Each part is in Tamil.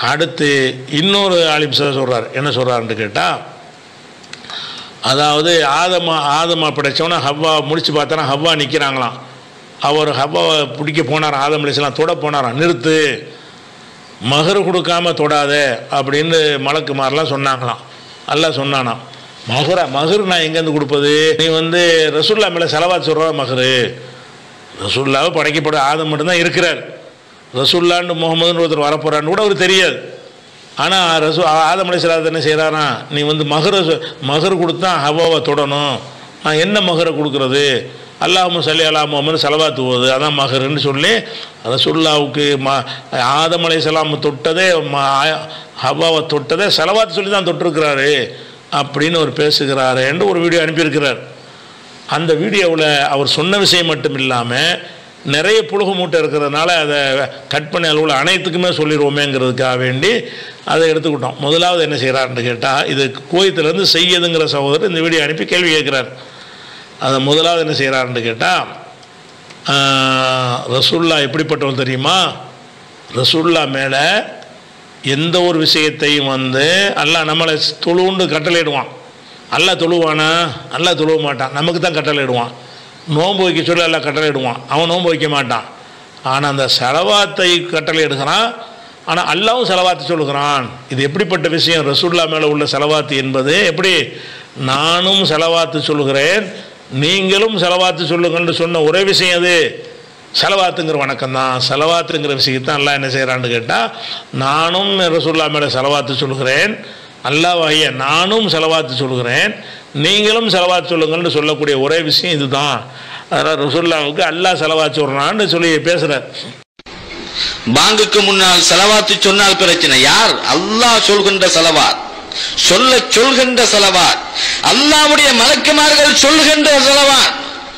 அடுத்து இன்னொரு ஆலிம் சார் சொல்கிறார் என்ன சொல்கிறாருன்னு கேட்டால் அதாவது ஆதமா ஆதமா படைச்சவன ஹவ்வா முடிச்சு பார்த்தோன்னா ஹவ்வா நிற்கிறாங்களாம் அவர் ஹவ்வாவை பிடிக்க போனார் ஆதம் அலிஸ்லாம் தொட போனாராம் நிறுத்து மகர் கொடுக்காம தொடாத அப்படின்னு மலக்குமாரெலாம் சொன்னாங்களாம் அல்லாஹ் சொன்னானாம் மகரா மகர் நான் எங்கேருந்து கொடுப்பது நீ வந்து ரசுல்லா மேலே செலவாத்து சொல்கிற மகரு ரசுல்லாவை படைக்கப்பட ஆதம் மட்டும்தான் இருக்கிறார் ரசுல்லான்னு முகமதுன்னு ஒருத்தர் வரப்போறான்னு கூட அவருக்கு தெரியாது ஆனால் ரசு ஆதம் அலிஸ்லாத் என்ன செய்கிறாரா நீ வந்து மகர மகர் கொடுத்தா ஹவாவை தொடணும் நான் என்ன மகரை கொடுக்குறது அல்லாஹும் சல்லி அலா முகமது செலவாத்து போகுது அதான் மகருன்னு சொல்லி ரசுல்லாவுக்கு ம ஆதம் அலைசலாம் தொட்டதே ம ஹவாவை தொட்டதே செலவாத்து சொல்லி தான் தொட்டிருக்கிறாரு அப்படின்னு அவர் பேசுகிறாரு என்று ஒரு வீடியோ அனுப்பியிருக்கிறார் அந்த வீடியோவில் அவர் சொன்ன விஷயம் மட்டும் இல்லாமல் நிறைய புழுகு மூட்டை இருக்கிறதுனால அதை கட் பண்ணி அளவில் அனைத்துக்குமே சொல்லிடுவோமேங்கிறதுக்காக வேண்டி அதை எடுத்துக்கிட்டோம் முதலாவது என்ன செய்கிறாருன்னு கேட்டால் இது கோயத்துலேருந்து செய்யதுங்கிற சகோதரர் இந்த வீடியோ அனுப்பி கேள்வி கேட்குறார் அதை முதலாவது என்ன செய்கிறாருன்னு கேட்டால் ரசுல்லா எப்படிப்பட்டவன் தெரியுமா ரசுல்லா மேலே எந்த ஒரு விஷயத்தையும் வந்து அல்லாஹ் நம்மளை தொழுவுண்டு கட்டளையிடுவான் அல்லாஹ் தொழுவானா அல்லாஹ் தொழுவ மாட்டான் நமக்கு தான் கட்டளையிடுவான் நோன்பு வைக்க சொல்லி எல்லாம் கட்டளையிடுவான் அவன் நோன்பு வைக்க மாட்டான் ஆனால் அந்த செலவாத்தை கட்டளையிடுகிறான் ஆனால் அல்லாவும் செலவாத்து சொல்லுகிறான் இது எப்படிப்பட்ட விஷயம் ரசூல்லா மேலே உள்ள செலவாத்து என்பது எப்படி நானும் செலவாத்து சொல்லுகிறேன் நீங்களும் செலவாத்து சொல்லுங்கள்னு சொன்ன ஒரே விஷயம் அது செலவாத்துங்கிற வணக்கம் தான் செலவாத்துங்கிற விஷயத்தான் அல்லாஹ் என்ன செய்கிறான்னு கேட்டால் நானும் ரசூல்லா மேலே செலவாத்து சொல்லுகிறேன் அல்லாஹ்வாகிய நானும் செலவாத்து சொல்லுகிறேன் நீங்களும் செலவாத்து சொல்லுங்கள்னு சொல்லக்கூடிய ஒரே விஷயம் இதுதான் அதனால் ரசூல்லாவுக்கு அல்லாஹ் செலவாத்து சொல்கிறான்னு சொல்லி பேசுகிறார் பாங்குக்கு முன்னால் செலவாத்து சொன்னால் பிரச்சனை யார் அல்லாஹ் சொல்கின்ற செலவாத் சொல்ல சொல்கின்ற செலவாத் அல்லாஹ்வுடைய மலக்குமார்கள் சொல்கின்ற செலவாத்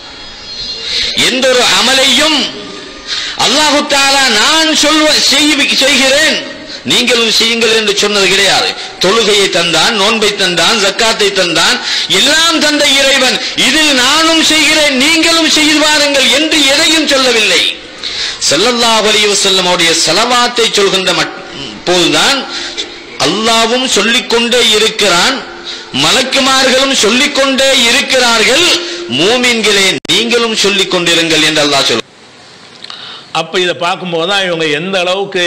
எந்த ஒரு அமலையும் அல்லாஹு தாலா நான் சொல்வ செய்வி- செய்கிறேன் நீங்களும் செய்யுங்கள் என்று சொன்னது கிடையாது தொழுகையை தந்தான் நோன்பை தந்தான் ஜக்காத்தை தந்தான் எல்லாம் தந்த இறைவன் இதில் நானும் செய்கிறேன் நீங்களும் செய்து வாருங்கள் என்று எதையும் சொல்லவில்லை ஸல்லல்லாஹு அலைஹி வஸல்லம் அவருடைய செலவாத்தை சொல்கின்ற மட்- போதுதான் அல்லாவும் சொல்லிக்கொண்டே இருக்கிறான் மலக்குமார்களும் சொல்லிக்கொண்டே இருக்கிறார்கள் மூமின்களே நீங்களும் சொல்லிக் கொண்டிருங்கள் என்று அல்லாஹ் சொல் அப்போ இதை பார்க்கும்போது தான் இவங்க எந்த அளவுக்கு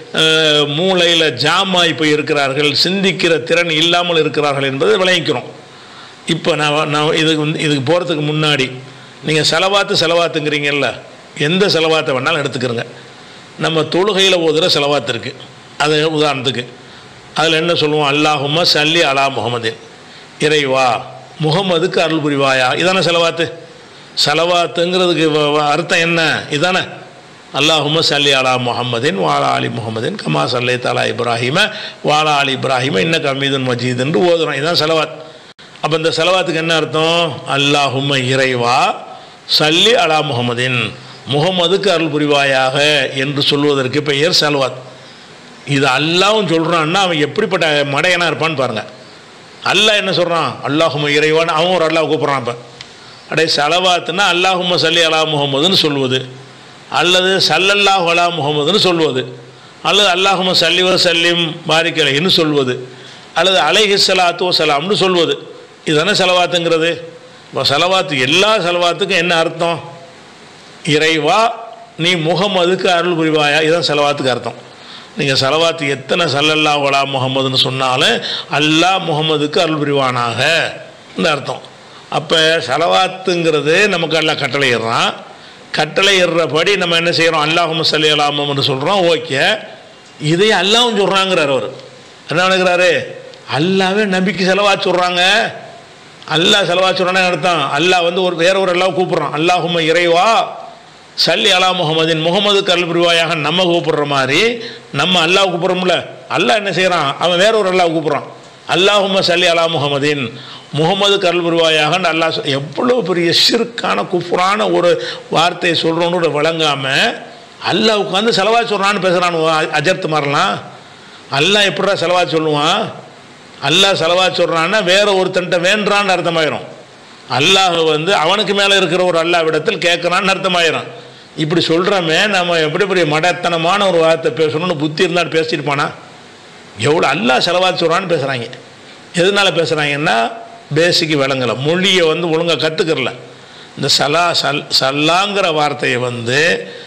மூளையில் ஜாமாய் போய் இருக்கிறார்கள் சிந்திக்கிற திறன் இல்லாமல் இருக்கிறார்கள் என்பதை விளங்கிக்கிறோம் இப்போ நான் நான் இதுக்கு வந்து இதுக்கு போகிறதுக்கு முன்னாடி நீங்கள் செலவாத்து செலவாத்துங்கிறீங்கல்ல எந்த செலவாத்தை வேணாலும் எடுத்துக்கிறங்க நம்ம தொழுகையில் ஓதுகிற செலவாத்து இருக்குது அது உதாரணத்துக்கு அதில் என்ன சொல்லுவோம் அல்லாஹும்ம சல்லி அலா முகமதின் இறைவா முகமதுக்கு அருள் புரிவாயா இதானே செலவாத்து செலவாத்துங்கிறதுக்கு வ- வ- அர்த்தம் என்ன இதானே அல்லாஹும்ம சல்லி அலா முஹம்மதின் வாலா அலி முஹம்மதின் கமா சல்லை தலா இப்ராஹிம வாலா அலி இப்ராஹிம இன்ன கமீதுன் மஜீத் என்று ஓதுறோம் இதுதான் செலவாத் அப்போ இந்த செலவாத்துக்கு என்ன அர்த்தம் அல்லாஹும்ம இறைவா சல்லி அலா முஹம்மதின் முகமதுக்கு அருள் புரிவாயாக என்று சொல்வதற்கு பெயர் செலவாத் இது அல்லாவும் சொல்கிறான்னா அவன் எப்படிப்பட்ட மடையனா இருப்பான்னு பாருங்க அல்லாஹ் என்ன சொல்கிறான் அல்லாஹும இறைவான் அவன் ஒரு அல்லாஹ் கூப்பிட்றான் இப்போ அடே செலவாத்துனா அல்லாஹும்ம சல்லி அலா முகமதுன்னு சொல்லுவது அல்லது சல்லல்லாஹு அலா முகமதுன்னு சொல்வது அல்லது அல்லாஹும்ம சல்லி வ சல்லிம் பாரிக்கலைன்னு சொல்வது அல்லது அலைஹி ஸலாத்து வஸலாம்னு சொல்வது இதுதானே செலவாத்துங்கிறது இப்போ செலவாத்து எல்லா செலவாத்துக்கும் என்ன அர்த்தம் இறைவா நீ முகமதுக்கு அருள் புரிவாயா இதுதான் செலவாத்துக்கு அர்த்தம் நீங்கள் செலவாத்து எத்தனை சல்லல்லா வலா முகமதுன்னு சொன்னாலும் அல்லாஹ் முகமதுக்கு அருள் புரிவானாக இந்த அர்த்தம் அப்போ செலவாத்துங்கிறது நமக்கு அல்லாஹ் கட்டளையிடுறான் கட்டளையிடுறபடி நம்ம என்ன செய்கிறோம் அல்லாஹும் சல்லி அலாமன்னு சொல்கிறோம் ஓகே இதை அல்லாவும் சொல்கிறாங்கிறார் அவர் என்ன நினைக்கிறாரு அல்லாவே நம்பிக்கை செலவா சொல்கிறாங்க அல்லாஹ் செலவா சொல்கிறானே அர்த்தம் அல்லாஹ் வந்து ஒரு வேற ஒரு அல்லாஹ் கூப்பிட்றான் அல்லாஹும்ம இறைவா சல்லி அலா முகமதின் முகமது கருள் புரிவாயாக நம்ம கூப்பிடுற மாதிரி நம்ம அல்லாஹ் கூப்பிட்றோம்ல அல்லாஹ் என்ன செய்கிறான் அவன் வேற ஒரு அல்லாஹ் கூப்பிட்றான் அல்லாஹும்ம சல்லி அலா முகமதின் முகமது கருள் புரிவாயாகன்னு அல்லாஹ் சொல் எவ்வளோ பெரிய சிறுக்கான குஃப்ரான ஒரு வார்த்தையை சொல்கிறோன்னு விளங்காமல் அல்லாஹ் உட்காந்து செலவா சொல்கிறான்னு பேசுகிறான் அஜர்த்து மாதிரிலாம் அல்லாஹ் எப்படிடா செலவா சொல்லுவான் அல்லாஹ் செலவா சொல்கிறான்னா வேற ஒருத்தன்ட்ட வேண்டான்னு அர்த்தமாயிரும் அல்லாஹ் வந்து அவனுக்கு மேலே இருக்கிற ஒரு அல்லாஹ் விடத்தில் கேட்குறான்னு அர்த்தமாயிரும் இப்படி சொல்கிறோமே நம்ம எப்படி பெரிய மடத்தனமான ஒரு வார்த்தை பேசணும்னு புத்தி இருந்தால் பேசியிருப்பானா எவ்வளோ அல்லாஹ் செலவாத்து சொல்கிறான்னு பேசுகிறாங்க எதனால பேசுகிறாங்கன்னா பேசிக்கு விளங்கலை மொழியை வந்து ஒழுங்காக கற்றுக்கிறல இந்த சலா சல் சல்லாங்கிற வார்த்தையை வந்து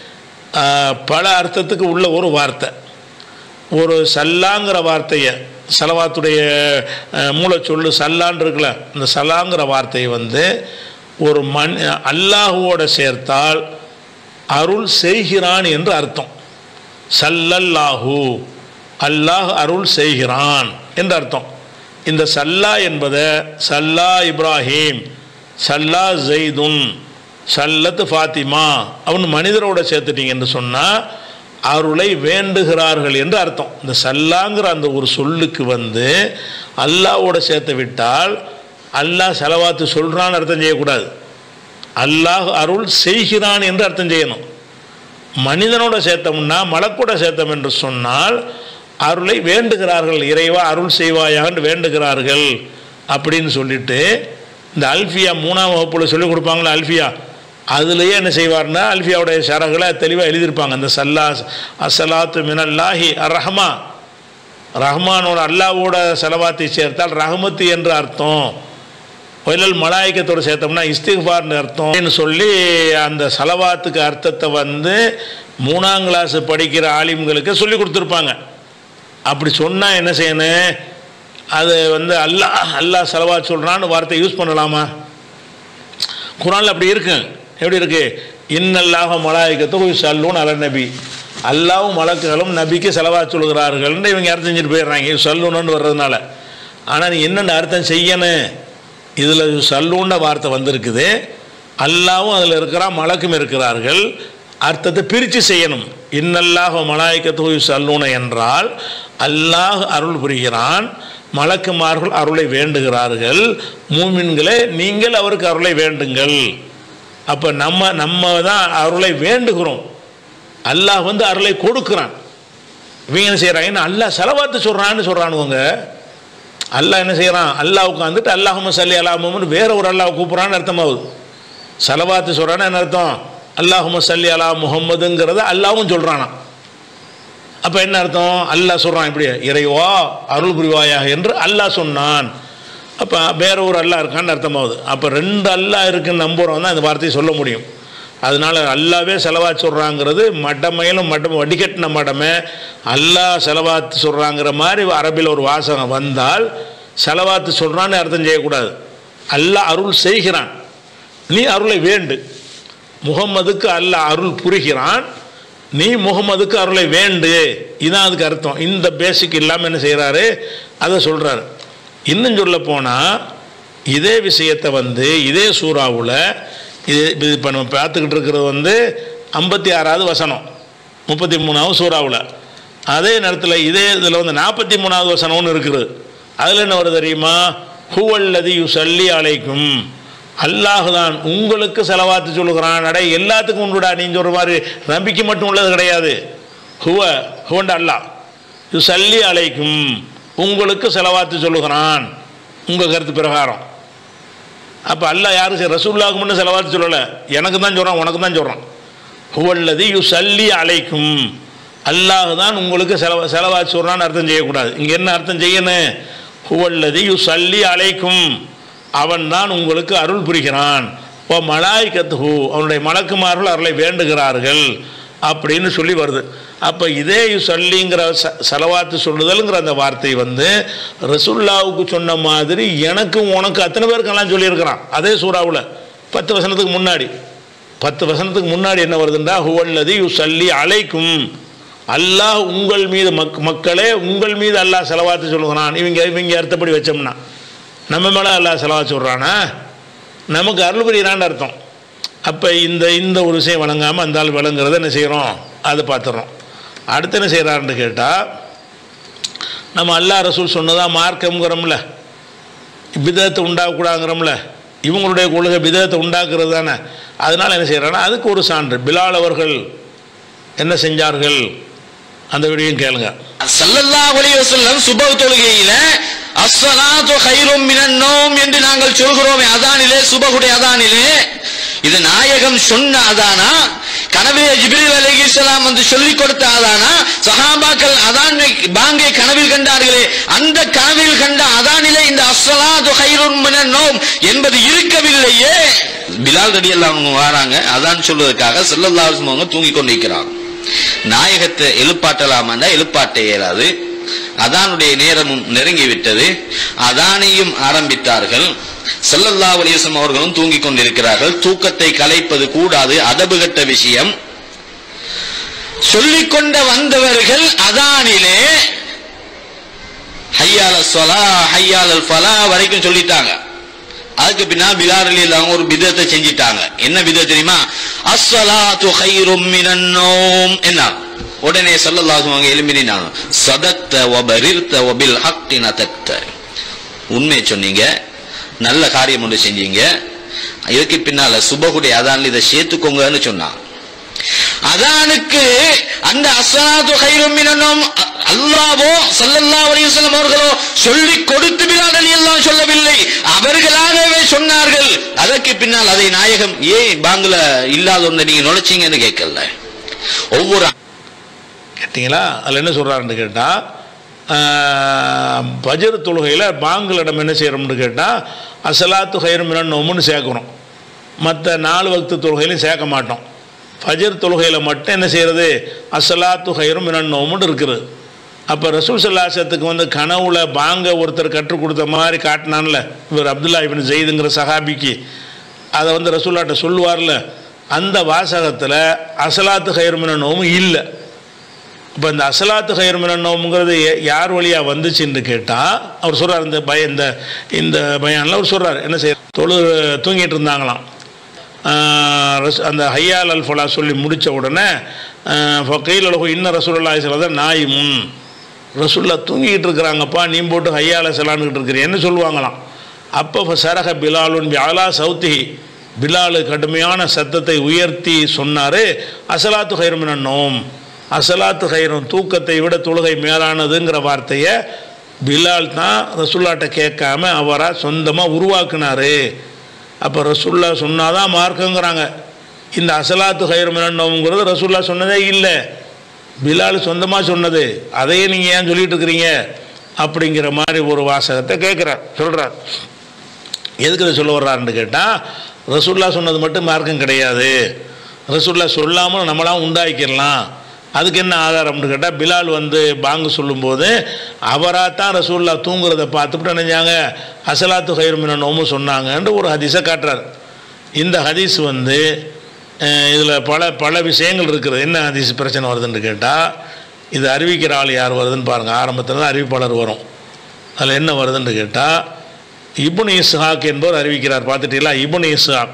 ஆஹ், பல அர்த்தத்துக்கு உள்ள ஒரு வார்த்தை ஒரு சல்லாங்கிற வார்த்தையை சலவாத்துடைய அஹ், மூலச்சொல்லு சல்லான் இருக்குல்ல இந்த சல்லாங்கிற வார்த்தையை வந்து ஒரு மண் அல்லாஹுவோட சேர்த்தால் அருள் செய்கிறான் என்று அர்த்தம் சல்லல்லாஹு அல்லாஹ் அருள் செய்கிறான் என்று அர்த்தம் இந்த சல்லா என்பதை சல்லா இப்ராஹிம் சல்லா ஜெய்துன் சல்லத் ஃபாத்திமா அவன் மனிதரோட சேர்த்துட்டீங்கன்னு சொன்னால் அருளை வேண்டுகிறார்கள் என்று அர்த்தம் இந்த சல்லாங்கிற அந்த ஒரு சொல்லுக்கு வந்து அல்லாவோட சேர்த்து விட்டால் அல்லாஹ் செலவாத்து சொல்கிறான்னு அர்த்தம் செய்யக்கூடாது அல்லாஹ் அருள் செய்கிறான் என்று அர்த்தம் செய்யணும் மனிதனோட சேர்த்தோம்னா மலக்கூட சேர்த்தோம் என்று சொன்னால் அருளை வேண்டுகிறார்கள் இறைவா அருள் செய்வாயான்னு வேண்டுகிறார்கள் அப்படின்னு சொல்லிட்டு இந்த அல்ஃபியா மூணாம் வகுப்புல சொல்லிக் கொடுப்பாங்களா அல்ஃபியா அதுலேயே என்ன செய்வார்னா அல்ஃபியாவுடைய சரகளை தெளிவாக எழுதியிருப்பாங்க அந்த சல்லா அசலாத்து மினல்லாஹி அர் ரஹ்மா ரஹ்மானோட அல்லாவோட செலவாத்தை சேர்த்தால் ரஹமத்து என்று அர்த்தம் ஒயிலல் மலாய்க்கத்தோடு சேர்த்தோம்னா இஸ்திஃபார்னு அர்த்தம்னு சொல்லி அந்த சலவாத்துக்கு அர்த்தத்தை வந்து மூணாம் கிளாஸ் படிக்கிற ஆலிம்களுக்கு சொல்லி கொடுத்துருப்பாங்க அப்படி சொன்னால் என்ன செய்யணும் அது வந்து அல்லாஹ் அல்லாஹ் செலவாத் சொல்கிறான்னு வார்த்தை யூஸ் பண்ணலாமா குரானில் அப்படி இருக்கு எப்படி இருக்கு இன்னல்லாஹ மலாய்க்கத்து சல்லூன் அல நபி அல்லாவும் மலக்குகளும் நபிக்கு செலவா சொல்கிறார்கள்னு இவங்க அர்த்தம் செஞ்சுட்டு போயிடுறாங்க சல்லூன்னு வர்றதுனால ஆனால் நீ என்னென்ன அர்த்தம் செய்யணும் இதில் சல்லூன்ற வார்த்தை வந்திருக்குது அல்லாவும் அதில் இருக்கிறான் மலக்கும் இருக்கிறார்கள் அர்த்தத்தை பிரித்து செய்யணும் இன்னல்லாஹ் மலாய்க்கத்து சல்லூன என்றால் அல்லாஹ் அருள் புரிகிறான் மலக்குமார்கள் அருளை வேண்டுகிறார்கள் மூமின்களே நீங்கள் அவருக்கு அருளை வேண்டுங்கள் அப்போ நம்ம நம்ம தான் அருளை வேண்டுகிறோம் அல்லாஹ் வந்து அருளை கொடுக்குறான் இவங்க என்ன செய்கிறாங்க அல்லாஹ் செலவாத்து சொல்கிறான்னு சொல்கிறானுவங்க அல்லாஹ் என்ன செய்கிறான் அல்லாஹ் உட்காந்துட்டு அல்லாஹும சல்லி அலாமுன்னு வேற ஒரு அல்லாஹ் கூப்பிட்றான்னு அர்த்தமாகுது செலவாத்து சொல்கிறான்னு என்ன அர்த்தம் அல்லாஹும சல்லி அலா முகம்மதுங்கிறத அல்லாவும் சொல்கிறானா அப்போ என்ன அர்த்தம் அல்லாஹ் சொல்கிறான் இப்படி இறைவா அருள் புரிவாயாக என்று அல்லாஹ் சொன்னான் அப்போ வேற ஒரு அல்லாஹ் இருக்கான்னு அர்த்தமாகுது அப்போ ரெண்டு அல்லாஹ் இருக்குன்னு நம்புகிறவன் தான் இந்த வார்த்தையை சொல்ல முடியும் அதனால அல்லாவே செலவாத்து சொல்கிறாங்கிறது மடமையிலும் மடம் வடிகட்டின மடமே அல்லாஹ் செலவாத்து சொல்கிறாங்கிற மாதிரி அரபில் ஒரு வாசகம் வந்தால் செலவாத்து சொல்கிறான்னு அர்த்தம் செய்யக்கூடாது அல்லாஹ் அருள் செய்கிறான் நீ அருளை வேண்டு முகம்மதுக்கு அல்லாஹ் அருள் புரிகிறான் நீ முகமதுக்கு அருளை வேண்டு இதான் அதுக்கு அர்த்தம் இந்த பேசிக் இல்லாமல் என்ன செய்கிறாரு அதை சொல்கிறாரு இன்னும் சொல்ல போனால் இதே விஷயத்தை வந்து இதே சூறாவில் இது இது இப்போ நம்ம பார்த்துக்கிட்டு இருக்கிறது வந்து ஐம்பத்தி ஆறாவது வசனம் முப்பத்தி மூணாவது சூறாவில் அதே நேரத்தில் இதே இதில் வந்து நாற்பத்தி மூணாவது வசனம்னு இருக்குது அதில் என்ன வருது தெரியுமா ஹுவல்லதி யு சல்லி அலைக்கும் அல்லாஹ் தான் உங்களுக்கு செலவாத்து சொல்லுகிறான் அடை எல்லாத்துக்கும் உண்டுடா நீ சொல்கிற மாதிரி நம்பிக்கை மட்டும் உள்ளது கிடையாது ஹுவ ஹுவண்ட அல்லாஹ் யு சல்லி அலைக்கும் உங்களுக்கு செலவாத்து சொல்லுகிறான் உங்கள் கருத்து பிரகாரம் அப்போ அல்லாஹ் யாரும் சரி ரசூல்லாவுக்கு முன்னே செலவாத்து சொல்லலை எனக்கு தான் சொல்கிறான் உனக்கு தான் சொல்கிறான் ஹுவல்லதி யு சல்லி அலைக்கும் அல்லாஹ் தான் உங்களுக்கு செலவ செலவாத்து சொல்கிறான்னு அர்த்தம் செய்யக்கூடாது இங்கே என்ன அர்த்தம் செய்யணும் ஹுவல்லதி யு சல்லி அலைக்கும் அவன் தான் உங்களுக்கு அருள் புரிகிறான் ஓ மலாய்கத்துஹு அவனுடைய மலக்குமார்கள் அருளை வேண்டுகிறார்கள் அப்படின்னு சொல்லி வருது அப்போ இதே சொல்லிங்கிற ச செலவாத்து சொல்லுதல்ங்கிற அந்த வார்த்தை வந்து ரசுல்லாவுக்கு சொன்ன மாதிரி எனக்கும் உனக்கு அத்தனை பேருக்கெல்லாம் சொல்லியிருக்கிறான் அதே சூறாவில் பத்து வசனத்துக்கு முன்னாடி பத்து வசனத்துக்கு முன்னாடி என்ன வருதுண்டா ஹுவல்லதி யு சல்லி அலைக்கும் அல்லாஹ் உங்கள் மீது மக் மக்களே உங்கள் மீது அல்லாஹ் செலவாத்து சொல்லுகிறான் இவங்க இவங்க அர்த்தப்படி வச்சோம்னா நம்ம மேலே அல்லாஹ் செலவாத்து சொல்கிறானா நமக்கு அருள் புரிகிறான்னு அர்த்தம் அப்போ இந்த இந்த ஒரு விஷயம் வழங்காமல் அந்த ஆள் விளங்குறத என்ன செய்கிறோம் அதை பார்த்துறோம் அடுத்து என்ன செய்கிறாருன்னு கேட்டால் நம்ம அல்லாஹ் ரசூல் சொன்னதா மார்க்கம்ங்கிறோம்ல பிதத்தை உண்டாக்கக்கூடாங்கிறோம்ல இவங்களுடைய கொள்கை பிதத்தை உண்டாக்குறது தானே அதனால் என்ன செய்கிறாங்கன்னா அதுக்கு ஒரு சான்று பிலால் அவர்கள் என்ன செஞ்சார்கள் அந்த வீடியும் கேளுங்க ஸல்லல்லாஹு அலைஹி வஸல்லம் சுபஹ் தொழுகையில அஸ்ஸலாத்து கைரும் மினன் நௌம் என்று நாங்கள் சொல்கிறோமே அதானிலே சுபஹுடைய அதானிலே இது நாயகம் சொன்ன அதானா கனவிலே ஜிப்ரீல் அலைஹிஸ்ஸலாம் வந்து சொல்லிக் கொடுத்த அதானா சஹாபாக்கள் அதான் பாங்கை கனவில் கண்டார்கள் அந்த காவில் கண்ட அதானிலே இந்த அஸ்ஸலாத்து ஹைருன் மினன் நௌம் என்பது இருக்கவில்லையே பிலால் ரலியல்லாஹு அன்ஹு வராங்க அதான் சொல்வதற்காக ஸல்லல்லாஹு அலைஹி வஸல்லம் அவங்க தூங்கி கொண்டிருக்கிறாங்க நாயகத்தை எழுப்பாட்டலாமாண்டா எழுப்பாட்ட இயலாது அதானுடைய நேரமும் நெருங்கி விட்டது அதானையும் ஆரம்பித்தார்கள் ஸல்லல்லாஹு அலைஹி வஸல்லம் அவர்களும் தூங்கிக் கொண்டிருக்கிறார்கள் தூக்கத்தை கலைப்பது கூடாது அதபுகட்ட விஷயம் சொல்லிக்கொண்ட வந்தவர்கள் அதானிலே ஹையால சொலா ஹையால ஃபலா வரைக்கும் சொல்லிட்டாங்க அதுக்கு பின்னால் பிலால் அலில்லாம ஒரு பிதத்தை செஞ்சிட்டாங்க என்ன பிதம் தெரியுமா அஸ்ஸலாத்து ஹைரும் மினன் நௌம் என்ன உடனே ஸல்லல்லாஹு அலைஹி எழும்பினாங்க சதக்த வபரிர்த வபில் ஹக்கி நதக்த உண்மை சொன்னீங்க நல்ல காரியம் ஒன்று செஞ்சீங்க இதுக்கு பின்னால சுபகுடைய அதான் இதை சேர்த்துக்கோங்கன்னு சொன்னான் அதானுக்கு அந்த அஸ்ஸலாத்து ஹைரும் மினன் அல்லாவோ ஸல்லல்லாஹு அலைஹி வஸல்லம் அவர்களோ சொல்லி கொடுத்து பிலால் ரலியல்லாஹு சொல்லவில்லை அவர்களாகவே சொன்னார்கள் அதற்கு பின்னால் அதை நாயகம் ஏன் பாங்குல இல்லாத ஒன்றை நீங்க நுழைச்சீங்கன்னு கேட்கல ஒவ்வொரு கேட்டிங்களா அதில் என்ன சொல்கிறாருன்னு கேட்டால் பஜர் தொழுகையில் பாங்களிடம் என்ன செய்கிறோம்னு கேட்டால் அசலாத்து ஹைரமினன் நோமுன்னு சேர்க்குறோம் மற்ற நாலு வக்து தொழுகையிலையும் சேர்க்க மாட்டோம் ஃபஜர் தொழுகையில் மட்டும் என்ன செய்கிறது அசலாத்து ஹைரும் மினன் நோமுன்னு இருக்குது அப்போ ரசூல் சல்லாசத்துக்கு வந்து கனவுல பாங்க ஒருத்தர் கற்றுக் கொடுத்த மாதிரி காட்டினான்ல இவர் அப்துல்லா இபின் ஜெயிதுங்கிற சஹாபிக்கு அதை வந்து ரசூல்லாட்ட சொல்லுவார்ல அந்த வாசகத்தில் அசலாத்து ஹைருமின நோமு இல்லை இப்போ இந்த அசலாத்து ஹைருமின நோமுங்கிறது ய- யார் வழியாக வந்துச்சுன்னு கேட்டால் அவர் சொல்கிறார் இந்த பய இந்த இந்த பயானில் அவர் சொல்கிறார் என்ன செய்ய தொழு தூங்கிட்டு இருந்தாங்களாம் ஆஹ் ரஸ்- அந்த ஹையால் அல் ஃபலா சொல்லி முடித்த உடனே ஃபக்கீல் அலகு இன்ன ரசூல்லா சிலதான் நாய் முன் ரசுல்லா தூங்கிக்கிட்டு இருக்கிறாங்கப்பா நீ போட்டு ஹையால செலான்னுக்கிட்டு இருக்கிறேன்னு சொல்லுவாங்களாம் அப்போ சரக பிலாலுன் பியாலா சௌத்தி பிலாலு கடுமையான சத்தத்தை உயர்த்தி சொன்னார் அசலாத்து ஹைரமின நோம் அசலாத்து ஹைரம் தூக்கத்தை விட தொழுகை மேலானதுங்கிற வார்த்தையை பிலால் தான் ரசுல்லாட்ட கேட்காம அவராக சொந்தமாக உருவாக்குனாரு அப்போ ரசுல்லா சொன்னாதான் மார்க்கங்கிறாங்க இந்த அசலாத்து ஹைரமினோங்கிறது ரசுல்லா சொன்னதே இல்லை பிலால் சொந்தமாக சொன்னது அதையே நீங்கள் ஏன் சொல்லிட்டு இருக்கிறீங்க அப்படிங்கிற மாதிரி ஒரு வாசகத்தை கேட்குறார் சொல்கிறார் எதுக்கு இதை சொல்ல வர்றாருன்னு கேட்டால் ரசுல்லா சொன்னது மட்டும் மார்க்கம் கிடையாது ரசுல்லா சொல்லாமல் நம்மளாம் உண்டாக்கிடலாம் அதுக்கு என்ன ஆதாரம்னு கேட்டால் பிலால் வந்து பாங்கு சொல்லும்போது அவராக தான் ரசூல்லா தூங்குறத பார்த்துட்டு நினைஞ்சாங்க அசலாத்து ஹைர்மின நோமு சொன்னாங்கன்ட்டு ஒரு ஹதீஸை காட்டுறாரு இந்த ஹதீஸ் வந்து இதில் பல பல விஷயங்கள் இருக்குது என்ன ஹதீஸ் பிரச்சனை வருதுன்னு கேட்டால் இது அறிவிக்கிற ஆள் யார் வருதுன்னு பாருங்கள் ஆரம்பத்தில் தான் அறிவிப்பாளர் வரும் அதில் என்ன வருதுன்னு கேட்டால் இபுன் இஸ்ஹாக் என்பவர் அறிவிக்கிறார் பார்த்துட்டீங்களா இபுன் இஸ்ஹாக்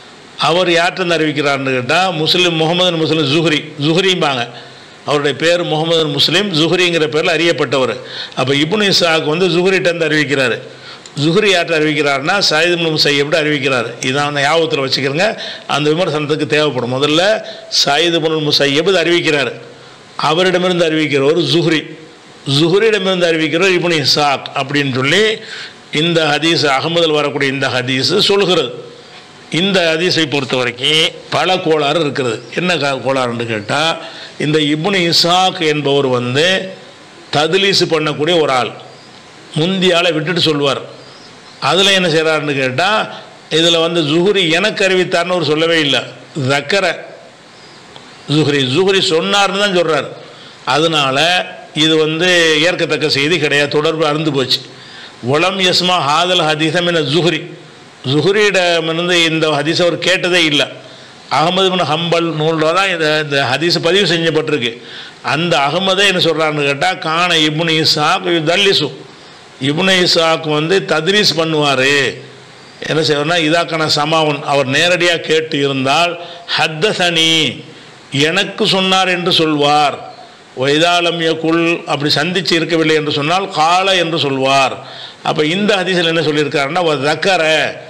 அவர் யார்கிட்ட அறிவிக்கிறார்னு கேட்டால் முஸ்லீம் முகமது முஸ்லீம் ஜுஹ்ரி ஜுஹ்ரிம்பாங்க அவருடைய பேர் முகமது முஸ்லீம் ஜுஹ்ரிங்கிற பேரில் அறியப்பட்டவர் அப்போ இபுன் இஸ்ஹாக் வந்து ஜுஹ்ரிட்டேருந்து அறிவிக்கிறார் ஜுஹ்ரி யார்கிட்ட அறிவிக்கிறார்னா சயித் முசையப்டு அறிவிக்கிறார் இதான் அந்த ஞாபகத்தில் வச்சுக்கிறங்க அந்த விமர்சனத்துக்கு தேவைப்படும் முதல்ல சயித் முன் முசையப் இது அறிவிக்கிறார் அவரிடமிருந்து அறிவிக்கிறவர் ஜுஹ்ரி ஜுஹ்ரியிடமிருந்து அறிவிக்கிறவர் இபுன் இஸ்ஹாக் அப்படின்னு சொல்லி இந்த ஹதீஸ் அகமதில் வரக்கூடிய இந்த ஹதீஸ் சொல்கிறது இந்த ஹதீஸை பொறுத்த வரைக்கும் பல கோளாறு இருக்கிறது என்ன கா- கோளாறுன்னு கேட்டால் இந்த இப்னு இசாக் என்பவர் வந்து ததுலீசு பண்ணக்கூடிய ஒரு ஆள் முந்தியால விட்டுட்டு சொல்லுவார் அதில் என்ன செய்கிறாருன்னு கேட்டால் இதில் வந்து ஜுஹுரி எனக்கு அறிவித்தார்னு அவர் சொல்லவே இல்லை தக்கரை ஜுஹ்ரி ஜுஹ்ரி சொன்னார்னு தான் சொல்கிறார் அதனால இது வந்து ஏற்கத்தக்க செய்தி கிடையாது தொடர்பு அறுந்து போச்சு உலம் யஸ்மா ஹாதல் ஹதீசம் என ஜுஹ்ரி ஜுஹ்ரியிடமிருந்து இந்த ஹதீஸ் அவர் கேட்டதே இல்லை அகமது பின் ஹம்பல் நூலில் தான் இந்த இந்த ஹதீஸ் பதிவு செஞ்சப்பட்டிருக்கு அந்த அகமதே என்ன சொல்கிறான்னு கேட்டால் காண இப்னு இசாக் தல்லிசு இப்னு இசாக் வந்து தத்ரீஸ் பண்ணுவார் என்ன செய்வார்னா இதாக்கான சமாவன் அவர் நேரடியாக கேட்டு இருந்தால் ஹத்தசனி எனக்கு சொன்னார் என்று சொல்வார் வைதாலம் குல் அப்படி சந்திச்சு இருக்கவில்லை என்று சொன்னால் கால என்று சொல்வார் அப்போ இந்த ஹதீஸில் என்ன சொல்லியிருக்காருன்னா ஒரு தக்கர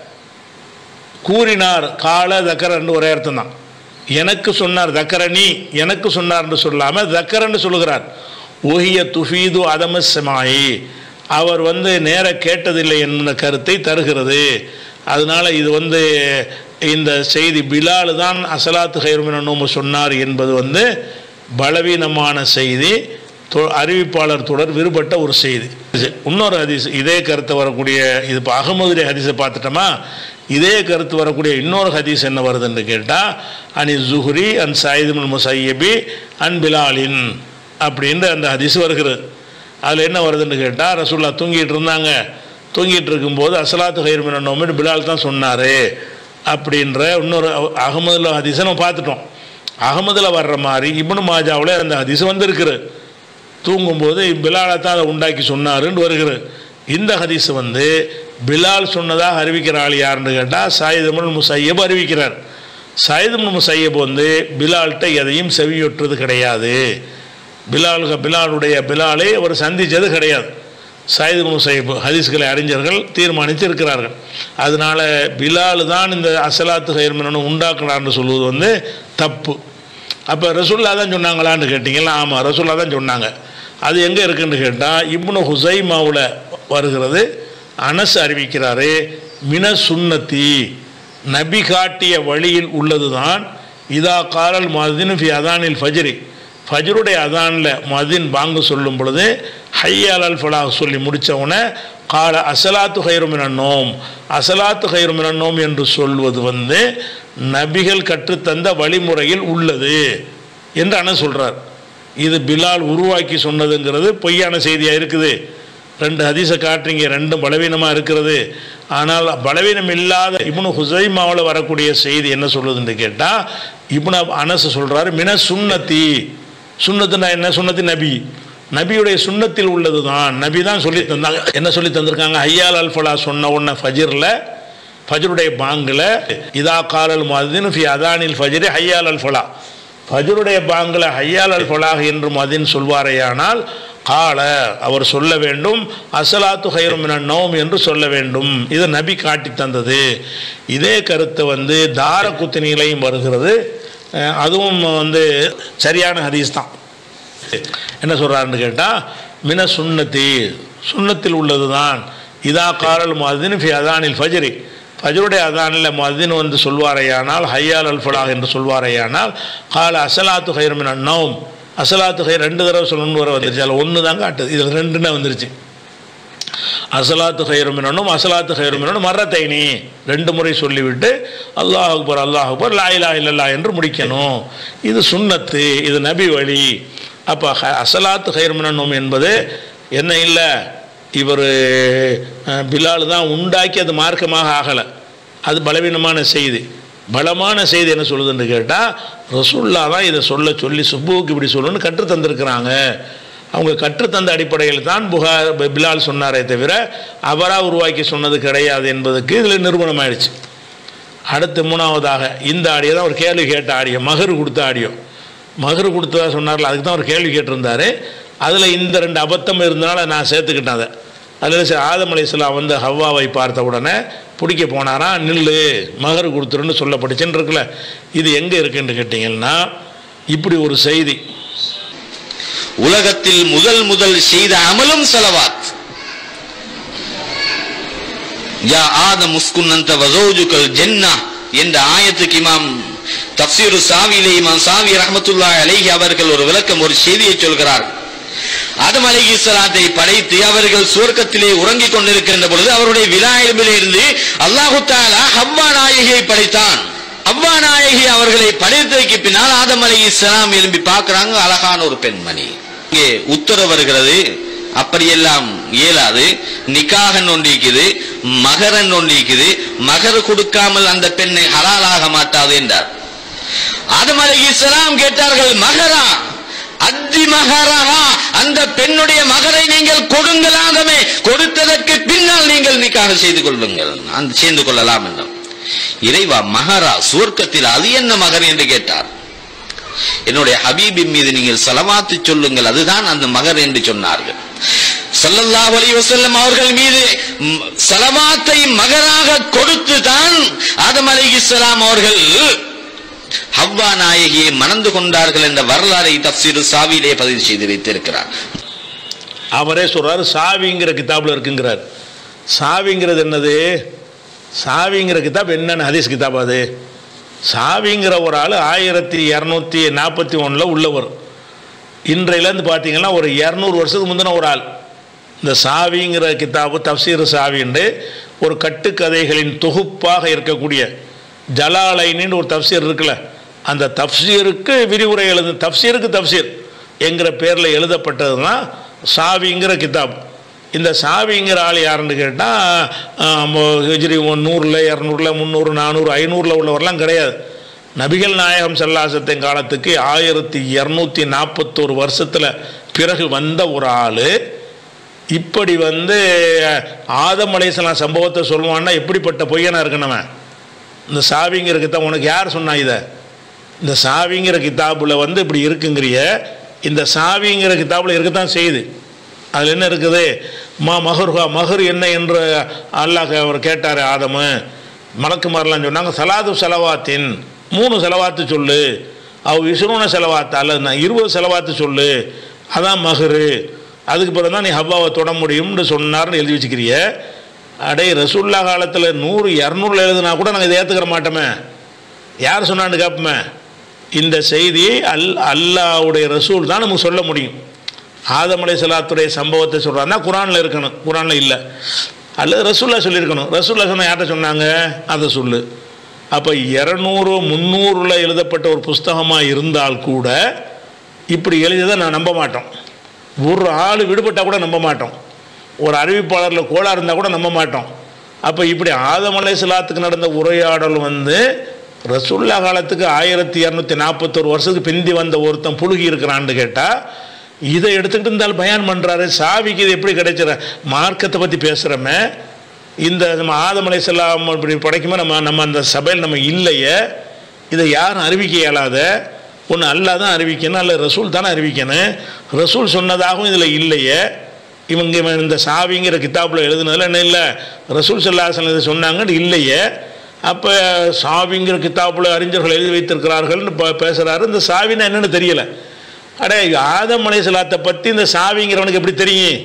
கூறினார் கால தக்கரன்னு ஒரே அர்த்தம் தான் எனக்கு சொன்னார் தக்கரணி எனக்கு சொன்னார் என்று சொல்லாமல் தக்கரன்னு சொல்லுகிறார் ஓஹிய துஃபீது அதம சமாயி அவர் வந்து நேர கேட்டதில்லை என்ற கருத்தை தருகிறது அதனால இது வந்து இந்த செய்தி பிலால் தான் அசலாத்து ஹைர்மின நோம்பு சொன்னார் என்பது வந்து பலவீனமான செய்தி தொ- அறிவிப்பாளர் தொடர் விடுபட்ட ஒரு செய்தி இது இன்னொரு ஹதீஸ் இதே கருத்து வரக்கூடிய இது இப்போ அகமதுடைய ஹதீஸை பார்த்துட்டோமா இதே கருத்து வரக்கூடிய இன்னொரு ஹதீஸ் என்ன வருதுன்னு கேட்டால் அனி ஜுஹ்ரி அன் சாயிதுல் முசையபி அன் பிலாலின் அப்படின்ற அந்த ஹதீஸ் வருகிறது அதில் என்ன வருதுன்னு கேட்டால் ரசூல்லா தூங்கிட்டு இருந்தாங்க தூங்கிட்டு இருக்கும்போது அசலாத்து ஹைர்மின் நோமின் பிலால் தான் சொன்னார் அப்படின்ற இன்னொரு அகமதுல ஹதீஸை நம்ம பார்த்துட்டோம் அகமதுல வர்ற மாதிரி இப்னு மாஜாவில் அந்த ஹதீஸ் வந்திருக்குது தூங்கும்போது பிலாலை தான் அதை உண்டாக்கி சொன்னாருன்னு வருகிறது இந்த ஹதீஸ் வந்து பிலால் சொன்னதாக அறிவிக்கிற ஆள் யாருன்னு கேட்டால் சாயிதமுல் முசையப் அறிவிக்கிறார் சாயிதமுல் முசையப் வந்து பிலால்கிட்ட எதையும் செவியொற்றது கிடையாது பிலால் பிலாலுடைய பிலாலை அவர் சந்தித்தது கிடையாது சாயிது முசைப் ஹதீஸ்களை அறிஞர்கள் தீர்மானித்து இருக்கிறார்கள் அதனால பிலால் தான் இந்த அசலாத்து ஹைர்மனு உண்டாக்குனார்னு சொல்லுவது வந்து தப்பு அப்போ ரசுல்லா தான் சொன்னாங்களான்னு கேட்டிங்களா ஆமாம் ரசுல்லா தான் சொன்னாங்க அது எங்கே இருக்குன்னு கேட்டால் இப்னு ஹுசைமாவில் வருகிறது அனஸ் அறிவிக்கிறாரு மின சுன்னத்தி நபி காட்டிய வழியில் உள்ளதுதான் இதா காலல் மதின் ஃபி அதானில் ஃபஜ்ரி ஃபஜ்ருடைய அதானில் மதின் பாங்கு சொல்லும் பொழுது ஹையால் அல் ஃபலாஹ் சொல்லி முடித்தவுடனே கால அசலாத்து ஹைருமினோம் அசலாத்து ஹைருமினோம் என்று சொல்வது வந்து நபிகள் கற்றுத்தந்த வழிமுறையில் உள்ளது என்று அண்ணன் சொல்கிறார் இது பிலால் உருவாக்கி சொன்னதுங்கிறது பொய்யான செய்தியாக இருக்குது ரெண்டு ஹதீஸை காட்டுறீங்க ரெண்டும் பலவீனமாக இருக்கிறது ஆனால் பலவீனம் இல்லாத இப்னு ஹுசைமாவில் வரக்கூடிய செய்தி என்ன சொல்லுதுன்னு கேட்டால் இப்னு அனஸ் சொல்கிறாரு மின சுன்னத்தி சுன்னத்துனா என்ன சுன்னத்தி நபி நபியுடைய சுன்னத்தில் உள்ளது தான் நபி தான் சொல்லி தந்தாங்க என்ன சொல்லி தந்திருக்காங்க ஐயால் அல்ஃபலா சொன்ன உடனே ஃபஜிரில் ஃபஜருடைய பாங்கில் இதா காலல் மதின் ஃபி அதானில் ஃபஜ்ரி ஹையால் அல் ஃபலா ஃபஜருடைய பாங்கில் ஹையால் அல் ஃபலாஹ் என்று மதின் சொல்வாரேயானால் கால அவர் சொல்ல வேண்டும் அசலாத்து ஹைரும் நோம் என்று சொல்ல வேண்டும் இது நபி காட்டி தந்தது இதே கருத்து வந்து தார குத்தினிலையும் வருகிறது அஹ் அதுவும் வந்து சரியான ஹதீஸ் தான் என்ன சொல்கிறாருன்னு கேட்டால் மின சுன்னத்தி சுன்னத்தில் உள்ளது தான் இதா காரல் மதின் ஃபி அதானில் ஃபஜ்ரி ஃபஜ்ருடைய அதானில் மதின் வந்து சொல்வாரையானால் ஹையால் அல் ஃபலாஹ் என்று சொல்வாரையானால் கால அசலாத்து ஹைரமின் அன்னவும் அசலாத்து ஹை ரெண்டு தடவை சொல்லணும்னு வர வந்துருச்சு அதில் ஒன்று தான் காட்டுது இதில் ரெண்டுன்னு வந்துருச்சு அசலாத்து ஹைருமினும் அசலாத்து ஹைருமினும் மரத்தைனி ரெண்டு முறை சொல்லிவிட்டு அல்லாஹ் அக்பர் அல்லாஹ் அக்பர் லாயிலா இல்லல்லா என்று முடிக்கணும் இது சுன்னத்து இது நபி வழி அப்போ அசலாத்து ஹைருமினும் என்பது என்ன இல்லை இவர் பிலால் தான் உண்டாக்கி அது மார்க்கமாக ஆகலை அது பலவீனமான செய்தி பலமான செய்தி என்ன சொல்லுதுன்னு கேட்டால் ரசுல்லா தான் இதை சொல்ல சொல்லி சுப்புவுக்கு இப்படி சொல்லணும்னு கற்றுத் தந்திருக்கிறாங்க அவங்க கற்றுத்தந்த அடிப்படையில் தான் புகார் பி- பிலால் சொன்னாரே தவிர அவராக உருவாக்கி சொன்னது கிடையாது என்பதுக்கு இதில் நிரூபணம் ஆயிடுச்சு அடுத்து மூணாவதாக இந்த ஆடியோ தான் ஒரு கேள்வி கேட்ட ஆடியோ மகர் கொடுத்த ஆடியோ மகர் கொடுத்ததா சொன்னார்ல அதுக்கு தான் ஒரு கேள்வி கேட்டிருந்தாரு அதில் இந்த ரெண்டு அபத்தம் இருந்தனால நான் சேர்த்துக்கிட்டேன் அதை அதில் சரி ஆதம் அலையாம் வந்து ஹவ்வாவை பார்த்த உடனே பிடிக்க போனாராம் நில்லு மகர் கொடுத்துருன்னு சொல்லப்பட்டுச்சுன்னு இருக்குல்ல இது எங்கே இருக்குன்னு கேட்டிங்கன்னா இப்படி ஒரு செய்தி உலகத்தில் முதல் முதல் செய்த அமலும் செலவாத் யா ஆத முஸ்குன் அந்த வசோஜுக்கள் ஜென்னா என்ற ஆயத்துக்கு இமாம் தப்சீரு சாவியிலே இமாம் சாவி ரஹமத்துல்லா அலைஹி அவர்கள் ஒரு விளக்கம் ஒரு செய்தியை சொல்கிறார் ஆதம் அலைஹி ஸலாத்தை படைத்து அவர்கள் சுவர்க்கத்திலே உறங்கிக் கொண்டிருக்கின்ற பொழுது அவருடைய விழாயிலே இருந்து அல்லாஹு தஆலா ஹவ்வா நாயகியை படைத்தான் ஹவ்வா நாயகி அவர்களை படைத்ததற்கு பின்னால் ஆதம் அலைஹிஸ்ஸலாம் எழும்பி பார்க்கறாங்க அழகான ஒரு பெண்மணி இங்கே உத்தரவு வருகிறது அப்படியெல்லாம் இயலாது நிக்காகன் ஒன்று இருக்குது மகரன் ஒன்று இருக்குது மகர் கொடுக்காமல் அந்த பெண்ணை ஹலாலாக மாட்டாது என்றார் ஆதம் அலைஹிஸ்ஸலாம் கேட்டார்கள் மகரா அத்தி மகரா அந்த பெண்ணுடைய மகரை நீங்கள் கொடுங்களாகவே கொடுத்ததற்கு பின்னால் நீங்கள் நிக்காக செய்து கொள்ளுங்கள் அந்த சேர்ந்து கொள்ளலாம் என்றார் இறைவா மகரா சுவர்க்கத்தில் அது என்ன மகர் என்று கேட்டார் என்னுடைய ஹபீபின் மீது நீங்கள் சலவாத்து சொல்லுங்கள் அதுதான் அந்த மகர் என்று சொன்னார்கள் ஸல்லல்லாஹு அலைஹி வஸல்லம் அவர்கள் மீது ம், சலவாத்தை மகராக கொடுத்து தான் ஆதம் அலைஹிஸ்ஸலாம் அவர்கள் ஹவ்வா நாயகியை மணந்து கொண்டார்கள் என்ற வரலாறை தப்சீரு சாவியிலே பதிவு செய்து வைத்திருக்கிறார் அவரே சொல்றாரு சாவிங்கிற கிதாபில் இருக்குங்கிறார் சாவிங்கிறது என்னது சாவிங்கிற கிதாப் என்னென்ன ஹதீஸ் கிதாப் அது சாவிங்கிற ஒரு ஆள் ஆயிரத்தி இரநூத்தி நாற்பத்தி ஒன்றில் உள்ளவர் இன்றையிலேருந்து பார்த்தீங்கன்னா ஒரு இரநூறு வருஷத்துக்கு முந்தின ஒரு ஆள் இந்த சாவிங்கிற கிதாபு தப்சீர் சாவின்னு ஒரு கட்டுக்கதைகளின் தொகுப்பாக இருக்கக்கூடிய ஜலாலைனின்னு ஒரு தப்சீர் இருக்குல்ல அந்த தப்சீருக்கு விரிவுரை எழுது தப்சீருக்கு தப்சீர் என்கிற பேரில் எழுதப்பட்டது தான் சாவிங்கிற கிதாப் இந்த சாவிங்கிற ஆள் யாருன்னு கேட்டால் ஹிஜ்ரி நூறில் இரநூறுல முந்நூறு நானூறு ஐநூறில் உள்ளவரெல்லாம் கிடையாது நபிகள் நாயகம் செல்லாசத்தின் காலத்துக்கு ஆயிரத்தி இரநூத்தி நாற்பத்தோரு வருஷத்தில் பிறகு வந்த ஒரு ஆள் இப்படி வந்து ஆதம் அலைசலாம் சம்பவத்தை சொல்லுவான்னா எப்படிப்பட்ட பொய்யனா இருக்கணுவன் இந்த சாவிங்கிற கித்தாப் உனக்கு யார் சொன்னா இதை இந்த சாவிங்கிற கிதாபில் வந்து இப்படி இருக்குங்கிறிய இந்த சாவிங்கிற கிதாபில் இருக்கத்தான் செய்யுது அதில் என்ன இருக்குது மா மகர்ஹா மகர் என்ன என்று அல்லாஹ் அவர் கேட்டார் ஆதமு மலக்குமாரெலாம் சொன்னாங்க சலாது செலவாத்தின் மூணு செலவாத்து சொல்லு அவ் இசுரூன செலவாத்து அல்லது நான் இருபது செலவாத்து சொல்லு அதான் மகரு அதுக்கு பிறகு தான் நீ ஹவ்வாவை தொட முடியும்னு சொன்னார்னு எழுதி வச்சுக்கிறிய அடே ரசூல்லா காலத்தில் நூறு இரநூறுல எழுதுனா கூட நாங்கள் இதை ஏற்றுக்கிற மாட்டோமே யார் சொன்னான்னு கேட்போமே இந்த செய்தி அல் அல்லாவுடைய ரசூல் தான் நமக்கு சொல்ல முடியும் ஆதம் அலைஹிஸ்ஸலாத்துடைய சம்பவத்தை சொல்கிறான்னா குரானில் இருக்கணும் குரானில் இல்லை அல்லது ரசூல்லா சொல்லியிருக்கணும் ரசூல்லா சொன்ன யார்கிட்ட சொன்னாங்க அதை சொல்லு அப்போ இரநூறு முந்நூறுல எழுதப்பட்ட ஒரு புஸ்தகமாக இருந்தால் கூட இப்படி எழுதியதை நான் நம்ப மாட்டோம் ஒரு ஆள் விடுபட்டால் கூட நம்ப மாட்டோம் ஒரு அறிவிப்பாளரில் கோளாறு இருந்தால் கூட நம்ப மாட்டோம் அப்போ இப்படி ஆதம் அலைஹிஸ்ஸலாத்துக்கு நடந்த உரையாடல் வந்து ரசூல்லா காலத்துக்கு ஆயிரத்தி இரநூத்தி நாற்பத்தோரு வருஷத்துக்கு பிந்தி வந்த ஒருத்தன் புழுகி இருக்கிறான்னு கேட்டால் இதை எடுத்துக்கிட்டு இருந்தால் பயான் பண்ணுறாரு சாவிக்கு இது எப்படி கிடைச்சிட மார்க்கத்தை பற்றி பேசுகிறோமே இந்த நம்ம ஆதம் அலைஹிஸ்ஸலாம் இப்படி படைக்குமே நம்ம நம்ம அந்த சபையில் நம்ம இல்லையே இதை யாரும் அறிவிக்க இயலாத ஒன்று அல்லாஹ் தான் அறிவிக்கணும் அல்ல ரசூல் தானே அறிவிக்கணும் ரசூல் சொன்னதாகவும் இதில் இல்லையே இவங்க இவன் இந்த சாவிங்கிற கிதாப்பில் எழுதுனதில் என்ன இல்லை ரசூல் சல்லாஹன் இது சொன்னாங்கன்னு இல்லையே அப்போ சாவிங்கிற கிதாப்பில் அறிஞர்கள் எழுதி வைத்திருக்கிறார்கள்னு ப பேசுகிறாரு இந்த சாவின்னா என்னன்னு தெரியல அடே ஆதம் அலைஹிஸ்ஸலாத்தை பற்றி இந்த சாவிங்கிறவனுக்கு எப்படி தெரியும்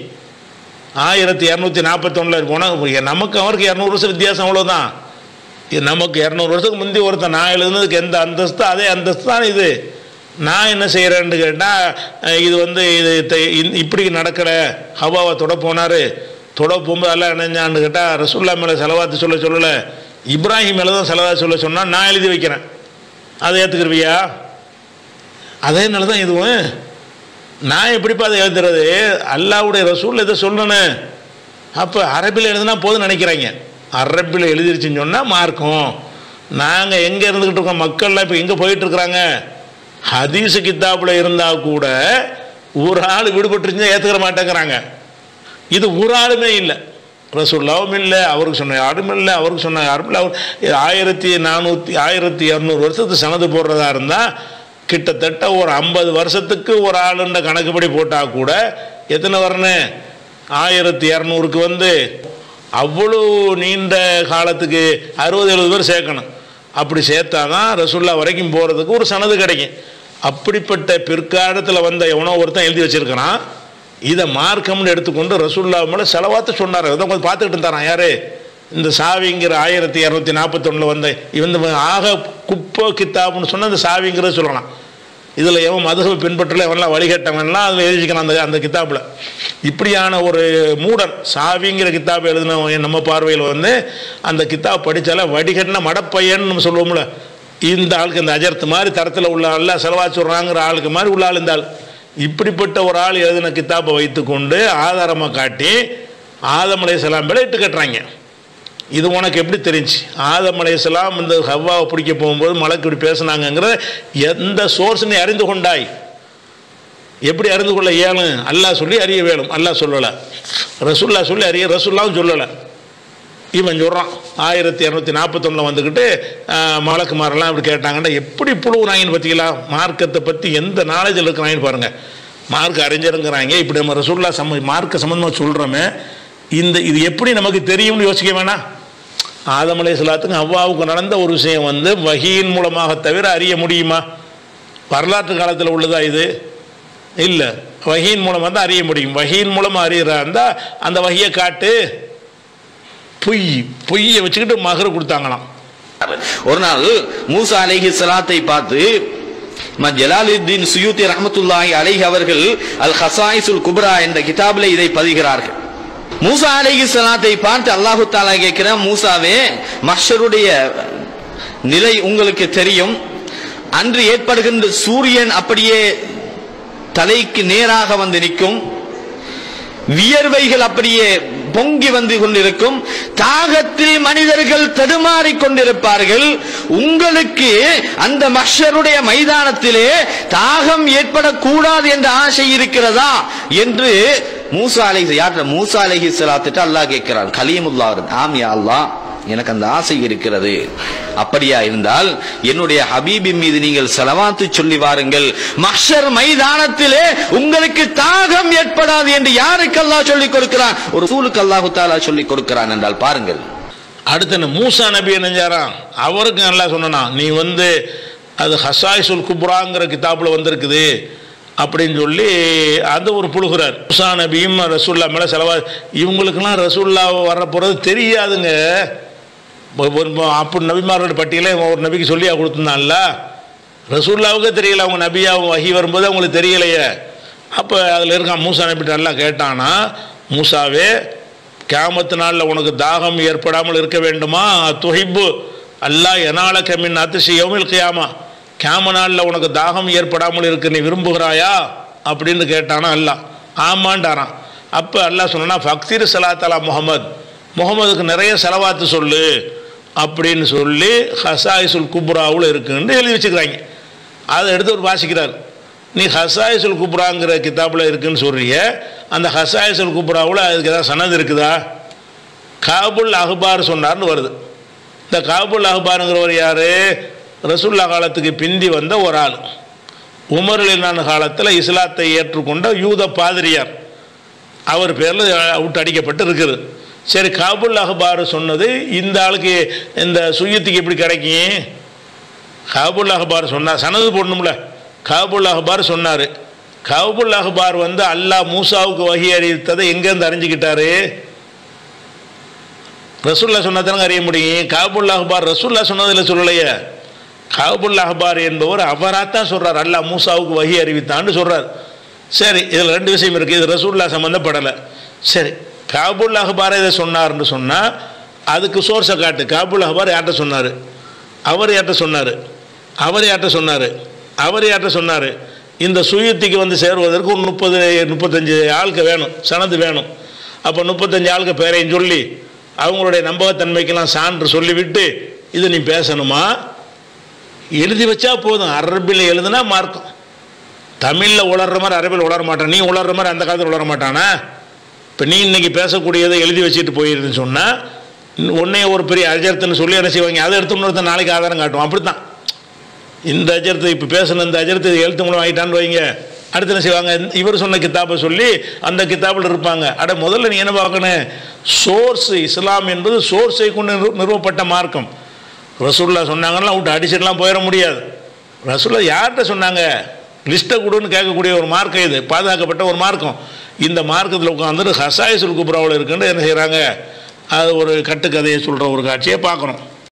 ஆயிரத்தி இரநூத்தி நாற்பத்தொன்னில் போனால் நமக்கு அவருக்கு இரநூறு வருஷம் வித்தியாசம் அவ்வளோதான் இது நமக்கு இரநூறு வருஷத்துக்கு முந்தி ஒருத்தன் நான் எழுதுனதுக்கு எந்த அந்தஸ்து அதே அந்தஸ்து தான் இது நான் என்ன செய்கிறேன்னு கேட்டால் இது வந்து இது த- இ- இப்படி நடக்கலை ஹவாவை தொட போனார் தொட போகும்போது எல்லாம் நினைஞ்சான்னு கேட்டால் ரசூல்லா மேலே செலவாத்து சொல்ல சொல்லலை இப்ராஹிம் மேலே தான் செலவாத்து சொல்ல சொன்னால் நான் எழுதி வைக்கிறேன் அதை ஏற்றுக்கிருவியா அதேனால தான் இதுவும் நான் எப்படிப்பா அதை எழுதுறது அல்லாவுடைய ரசூல் இதை சொல்லணும் அப்போ அரபியில் எழுதுனா போதும் நினைக்கிறாங்க அரபியில் எழுதிருச்சுன்னு சொன்னால் மார்க்கும் நாங்கள் எங்கே இருந்துக்கிட்டு இருக்கோம் மக்கள்லாம் இப்போ எங்கே போயிட்டுருக்குறாங்க ஹதீஸு கித்தாப்பில் இருந்தால் கூட ஒரு ஆள் விடுபட்டுருந்தா ஏற்றுக்கிற மாட்டேங்கிறாங்க இது ஒரு ஆளுமே இல்லை ரசூல்லாவும் இல்லை அவருக்கு சொன்ன யாரும் இல்லை அவருக்கு சொன்ன யாரும் இல்லை அவர் இது ஆயிரத்தி நானூற்றி ஆயிரத்தி இரநூறு வருஷத்துக்கு சனது போடுறதா இருந்தால் கிட்டத்தட்ட ஒரு ஐம்பது வருஷத்துக்கு ஒரு ஆளுன்ற கணக்குப்படி போட்டால் கூட எத்தனை வரணும் ஆயிரத்தி இரநூறுக்கு வந்து அவ்வளோ நீண்ட காலத்துக்கு அறுபது எழுபது பேர் சேர்க்கணும் அப்படி சேர்த்தா தான் ரசுல்லா வரைக்கும் போகிறதுக்கு ஒரு சனது கிடைக்கும் அப்படிப்பட்ட பிற்காலத்தில் வந்த எவனோ ஒருத்தன் எழுதி வச்சிருக்கிறான் இதை மார்க்கம்னு எடுத்துக்கொண்டு ரசூல்லா மேலே செலவாத்து சொன்னார் அதை கொஞ்சம் பார்த்துக்கிட்டு இருந்தாரான் யாரு இந்த சாவிங்கிற ஆயிரத்தி இரநூத்தி நாற்பத்தொன்னில் வந்த இந்த ஆக குப்பை கித்தாப்னு சொன்ன இந்த சாவிங்கிறத சொல்லலாம் இதில் எவன் மதுகை பின்பற்றல எவன்லாம் வழிகட்டவன்லாம் அதில் எழுதிக்கிறான் அந்த அந்த கித்தாப்பில் இப்படியான ஒரு மூடன் சாவிங்கிற கித்தாப் எழுதினவன் நம்ம பார்வையில் வந்து அந்த கித்தாப் படித்தால வடிகட்டின மடப்பையன்னு நம்ம சொல்லுவோம்ல இந்த ஆளுக்கு இந்த அஜர்த்து மாதிரி தரத்தில் உள்ள ஆள் செலவா சொல்கிறாங்கிற ஆளுக்கு மாதிரி உள்ள ஆள் இந்த ஆள் இப்படிப்பட்ட ஒரு ஆள் எழுதின கித்தாப்பை வைத்துக்கொண்டு ஆதாரமாக காட்டி ஆதம் அலைஹிஸ்ஸலாம் மேலே இட்டு கட்டுறாங்க இது உனக்கு எப்படி தெரிஞ்சு ஆதம் அலைஹிஸ்ஸலாம் இந்த ஹவ்வாவை பிடிக்க போகும்போது மலக்கு இப்படி பேசுனாங்கங்கிற எந்த சோர்ஸ்னு அறிந்து கொண்டாய் எப்படி அறிந்து கொள்ள இயலும் அல்லாஹ் சொல்லி அறிய வேணும் அல்லாஹ் சொல்லலை ரசுல்லா சொல்லி அறிய ரசுல்லாவும் சொல்லலை இவன் சொல்கிறான் ஆயிரத்தி இரநூத்தி நாற்பத்தொன்னில் வந்துக்கிட்டு மலக்குமாரெல்லாம் இப்படி கேட்டாங்கன்னா எப்படி புழுவுறாங்கன்னு பார்த்தீங்களா மார்க்கத்தை பற்றி எந்த நாலேஜில் இருக்கிறாங்கன்னு பாருங்கள் மார்க் அறிஞருங்கிறாங்க இப்படி நம்ம ரசூல்லா சம்ம மார்க்க சம்மந்தமாக சொல்கிறோமே இந்த இது எப்படி நமக்கு தெரியும்னு யோசிக்க வேணாம் ஆதம் அலைஹிஸ்ஸலாத்துக்கும் அவ்வாவுக்கு நடந்த ஒரு விஷயம் வந்து வகியின் மூலமாக தவிர அறிய முடியுமா வரலாற்று காலத்தில் உள்ளதா இது இல்லை வகியின் மூலமாக தான் அறிய முடியும் வகியின் மூலமாக அறியறா இருந்தால் அந்த வகியை காட்டு பொய் பொய்யை வச்சுக்கிட்டு மகர் கொடுத்தாங்களாம் ஒரு நாள் மூசா அலைஹி ஸலாத்தை பார்த்து இமா ஜலாலுத்தீன் சுயூத்தி ரஹமத்துல்லாஹி அலைஹி அவர்கள் அல் ஹசாயிசுல் குப்ரா என்ற கிதாபிலே இதை பதிகிறார்கள் மூசா அலைஹி ஸலாத்தை பார்த்து அல்லாஹு தாலா கேட்கிறான் மூசாவே மஹ்ஷருடைய நிலை உங்களுக்கு தெரியும் அன்று ஏற்படுகின்ற சூரியன் அப்படியே தலைக்கு நேராக வந்து நிற்கும் வியர்வைகள் அப்படியே பொங்கி வந்து கொண்டிருக்கும் தாகத்தில் மனிதர்கள் தடுமாறிக் கொண்டிருப்பார்கள் உங்களுக்கு அந்த மஷருடைய மைதானத்திலே தாகம் ஏற்படக்கூடாது என்ற ஆசை இருக்கிறதா என்று மூசா அலைஹி யார்கிட்ட மூசா அலைஹி ஸலாத்திட்ட அல்லாஹ் கேட்கிறான் கலீமுல்லா ஆம் யா அல்லாஹ் எனக்கு அந்த ஆசை இருக்கிறது அப்படியா இருந்தால் என்னுடைய ஹபீபின் மீது நீங்கள் செலவாத்து சொல்லி வாருங்கள் மஹ்ஷர் மைதானத்திலே உங்களுக்கு தாகம் ஏற்படாது என்று யாருக்கு அல்லாஹ் சொல்லிக் கொடுக்கிறான் ஒரு சூலுக்கு அல்லாஹு தாலா சொல்லிக் கொடுக்கிறான் என்றால் பாருங்கள் அடுத்து என்ன மூசா நபி நினைஞ்சாராம் அவருக்கு நல்லா சொன்னா நீ வந்து அது ஹசாய்சுல் குப்ராங்கிற கிதாபில் வந்திருக்குது அப்படின்னு சொல்லி அது ஒரு புழுகிறார் மூசா நபியும் ரசூல்லா மேலே செலவா இவங்களுக்கெல்லாம் ரசூல்லா வர போகிறது தெரியாதுங்க ஒரு- ஒரு அப்படி நபிமாரோட பட்டியலே ஒரு நபிக்கு சொல்லியா கொடுத்துருந்தான்ல ரசூல்லாவுக்கே தெரியல அவங்க நபியா அவங்க வகி வரும்போது அவங்களுக்கு தெரியலையே அப்போ அதில் இருக்கான் மூசா நபிட்டு நல்லா கேட்டானா மூசாவே கியாமத்து நாளில் உனக்கு தாகம் ஏற்படாமல் இருக்க வேண்டுமா துஹிப்பு அல்லாஹ் எனால கமின் அதிசயமில் கியாமா கியாம நாளில் உனக்கு தாகம் ஏற்படாமல் இருக்க நீ விரும்புகிறாயா அப்படின்னு கேட்டானா அல்லாஹ் ஆமாண்டாரான் அப்போ அல்லாஹ் சொன்னா ஃபக்திர் சலாத்தலா முகமது முகமதுக்கு நிறைய செலவாத்து சொல்லு அப்படின்னு சொல்லி ஹசாயிசுல் குப்ராவில் இருக்குன்னு எழுதி வச்சுக்கிறாங்க அதை எடுத்து ஒரு வாசிக்கிறார் நீ ஹசாயிசுல் குப்ராங்கிற கிதாபில் இருக்குன்னு சொல்றிய அந்த ஹசாயிசுல் குப்ராவில் அதுக்கு ஏதாவது சனது இருக்குதா காபுல் அஹ்பார் சொன்னார்னு வருது இந்த காபுல் அஹ்பாருங்கிறவர் யார் ரசூல்லா காலத்துக்கு பிந்தி வந்த ஒரு ஆள் உமர்லினான காலத்தில் இஸ்லாத்தை ஏற்றுக்கொண்ட யூத பாதிரியார் அவர் பேரில் அவுட் அடிக்கப்பட்டு இருக்குது சரி காபுல் அஹ்பார் சொன்னது இந்த ஆளுக்கு இந்த சுயத்துக்கு எப்படி கிடைக்கும் காபுல் அஹ்பார் சொன்னார் சனது போடணும்ல காபுல் அஹ்பார் சொன்னார் காபுல் அஹ்பார் வந்து அல்லாஹ் மூசாவுக்கு வகி அறிவித்ததை எங்கேருந்து அறிஞ்சுக்கிட்டாரு ரசூல்லா சொன்னதானங்க அறிய முடியும் காபுல் அஹ்பார் ரசூல்லா சொன்னதில் சொல்லலையே காபுல் அஹ்பார் என்பவர் அவராக தான் சொல்கிறார் அல்லாஹ் மூசாவுக்கு வகி அறிவித்தான்னு சொல்கிறார் சரி இதில் ரெண்டு விஷயம் இருக்குது இது ரசூல்லா சம்மந்தப்படலை சரி காபுல் அஹ்பார் இதை சொன்னார்னு சொன்னால் அதுக்கு சோர்ஸை காட்டு காபுல் அஹ்பார் யார்கிட்ட சொன்னார் அவர் யார்கிட்ட சொன்னார் அவர் யார்கிட்ட சொன்னார் அவர் யார்கிட்ட சொன்னார் இந்த சுயத்திக்கு வந்து சேருவதற்கு ஒரு முப்பது முப்பத்தஞ்சு ஆளுக்கு வேணும் சனது வேணும் அப்போ முப்பத்தஞ்சு ஆளுக்கு பேரையும் சொல்லி அவங்களுடைய நம்பகத்தன்மைக்கெல்லாம் சான்று சொல்லிவிட்டு இது நீ பேசணுமா எழுதி வச்சா போதும் அரபில் எழுதுனா மார்க்கம் தமிழில் உளர்ற மாதிரி அரபில் உளர மாட்டான் நீ உளர்ற மாதிரி அந்த காலத்தில் உளர மாட்டானா இப்போ நீ இன்னைக்கு பேசக்கூடியதை எழுதி வச்சுட்டு போயிருதுன்னு சொன்னால் உன்னைய ஒரு பெரிய அஜர்த்துன்னு சொல்லி என்ன செய்வாங்க அதை எடுத்து இன்னொருத்தன் நாளைக்கு ஆதாரம் காட்டுவோம் அப்படித்தான் இந்த அஜர்த்து இப்போ பேசின இந்த அஜர்த்து எழுத்து மூலம் ஆகிட்டான்னு வைங்க அடுத்து என்ன செய்வாங்க இந்த- இவர் சொன்ன கித்தாப்பை சொல்லி அந்த கித்தாப்பில் இருப்பாங்க அட முதல்ல நீ என்ன பார்க்கணும் சோர்ஸ் இஸ்லாம் என்பது சோர்ஸை கொண்டு நிறு- நிறுவப்பட்ட மார்க்கம் ரசூல்லா சொன்னாங்கன்னா விட்டு அடிச்சிடலாம் போயிட முடியாது ரசூல்லா யார்கிட்ட சொன்னாங்க லிஸ்ட்டை கொடுன்னு கேட்கக்கூடிய ஒரு மார்க்கம் இது பாதுகாக்கப்பட்ட ஒரு மார்க்கம் இந்த மார்க்கத்தில் உட்காந்துட்டு ஹசாயசுல் குப்ராவில் இருக்குன்னு என்ன செய்கிறாங்க அது ஒரு கட்டுக்கதையை சொல்கிற ஒரு காட்சியை பார்க்குறோம்